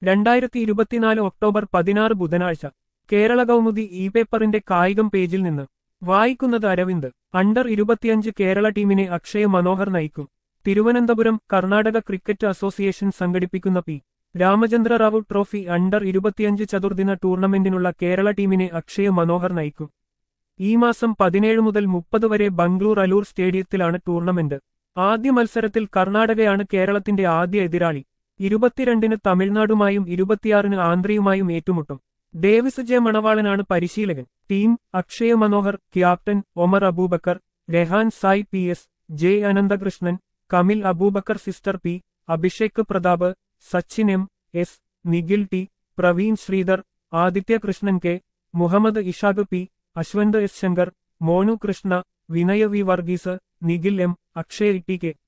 രണ്ടായിരത്തി ഇരുപത്തിനാല് ഒക്ടോബർ പതിനാറ് ബുധനാഴ്ച കേരള കൗമുദി ഇ പേപ്പറിന്റെ കായികം പേജിൽ നിന്ന് വായിക്കുന്നത് അരവിന്ദ് അണ്ടർ ഇരുപത്തിയഞ്ച് കേരള ടീമിനെ അക്ഷയ മനോഹർ നയിക്കും തിരുവനന്തപുരം കർണാടക ക്രിക്കറ്റ് അസോസിയേഷൻ സംഘടിപ്പിക്കുന്ന P Ramachandra Rao trophy under ഇരുപത്തിയഞ്ച് ചതുർദിന ടൂർണമെന്റിനുള്ള കേരള ടീമിനെ അക്ഷയ മനോഹർ നയിക്കും ഈ മാസം പതിനേഴ് മുതൽ മുപ്പത് വരെ ബംഗ്ലൂർ അലൂർ സ്റ്റേഡിയത്തിലാണ് ടൂർണമെന്റ് ആദ്യ മത്സരത്തിൽ കർണാടകയാണ് കേരളത്തിന്റെ ആദ്യ എതിരാളി ഇരുപത്തിരണ്ടിന് തമിഴ്നാടുമായും ഇരുപത്തിയാറിന് ആന്ധ്രയുമായും ഏറ്റുമുട്ടും ഡേവിസ് ജെ മണവാളനാണ് പരിശീലകൻ team Akshaya Manohar captain Omar Abubakar Rehan Sai P S J Ananthakrishnan Kamil Abubakar sister P Abhishek Pratap Sachin M S Nikhil T Praveen Sreedhar Aditya Krishnan K Muhammad Ishaq P Ashwanth S Shankar Monu Krishna Vinaya V Varghese Nikhil M Akshay T K